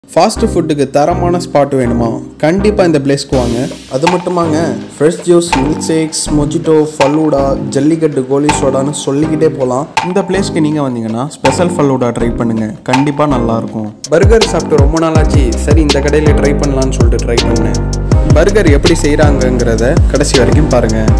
fast ஃபுட்டுக்கு தரமான spot வேணுமா கண்டிப்பாக இந்த பிளேஸ்க்கு வாங்க அது மட்டுமாங்க fresh juice milk shakes mojito falooda Jallikattu goli சோடான்னு சொல்லிக்கிட்டே போகலாம் இந்த பிளேஸ்க்கு நீங்கள் வந்தீங்கன்னா ஸ்பெஷல் ஃபலூடா ட்ரை பண்ணுங்கள் கண்டிப்பாக நல்லாயிருக்கும் பர்கர் சாப்பிட்டு ரொம்ப நாளாச்சு சரி இந்த கடையில் ட்ரை பண்ணலான்னு சொல்லிட்டு ட்ரை பண்ணேன் பர்கர் எப்படி செய்கிறாங்கங்கிறத கடைசி வரைக்கும் பாருங்கள்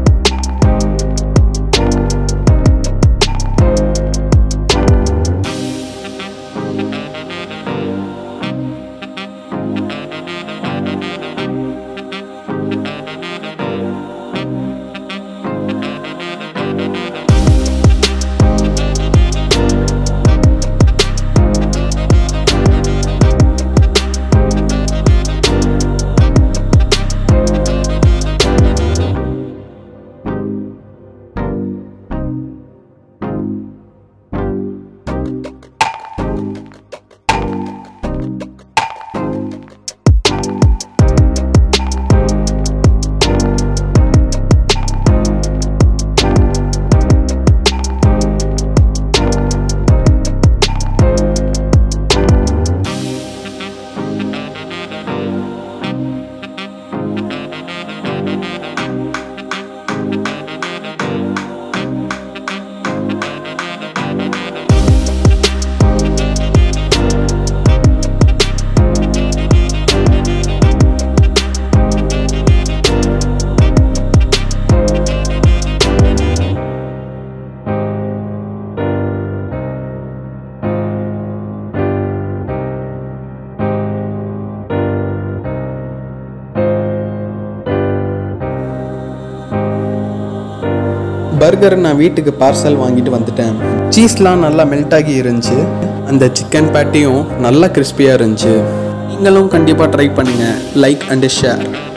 பர்கர் நான் வீட்டுக்கு பார்சல் வாங்கிட்டு வந்துட்டேன் சீஸ்லாம் நல்லா மெல்ட் ஆகி இருந்துச்சு அந்த சிக்கன் பேட்டியும் நல்லா கிறிஸ்பியாக இருந்துச்சு நீங்களும் கண்டிப்பாக ட்ரை பண்ணுங்கள் லைக் அண்ட் ஷேர்